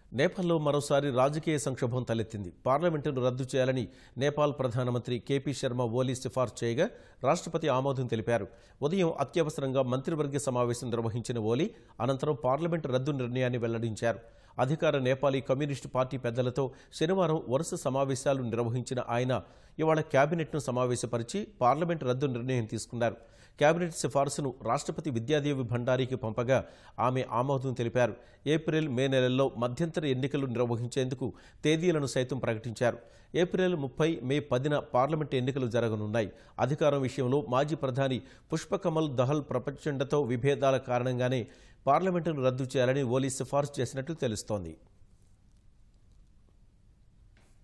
నేపాల్లో మరోసారి రాజకీయ సంక్షోభం తలెత్తింది పార్లమెంటును రద్దు చేయాలని నేపాల్ ప్రధానమంత్రి కేపీ శర్మ ఓలీ సిఫార్సు చేయగా రాష్ట్రపతి ఆమోదం తెలిపారు ఉదయం అత్యవసరంగా మంత్రివర్గ సమావేశం నిర్వహించిన ఓలీ అనంతరం పార్లమెంటు రద్దు నిర్ణయాన్ని వెల్లడించారు అధికార నేపాలీ కమ్యూనిస్టు పార్టీ పెద్దలతో శనివారం వరుస సమావేశాలు నిర్వహించిన ఆయన ఇవాళ కేబినెట్ను సమావేశపరిచి పార్లమెంటు రద్దు నిర్ణయం తీసుకున్నారు కేబినెట్ సిఫార్సును రాష్ట్రపతి విద్యాదేవి భండారీకి పంపగా ఆమె ఆమోదం తెలిపారు ఏప్రిల్ మే నెలల్లో మధ్యంతర ఎన్నికలు నిర్వహించేందుకు తేదీలను సైతం ప్రకటించారు ఏప్రిల్ ముప్పై మే పదిన పార్లమెంటు ఎన్నికలు జరగనున్నాయి అధికారం విషయంలో మాజీ ప్రధాని పుష్పకమల్ దహల్ ప్రపంచండతో విభేదాల కారణంగానే పార్లమెంటును రద్దు చేయాలని ఓలీ సిఫార్సు చేసినట్లు తెలుస్తోంది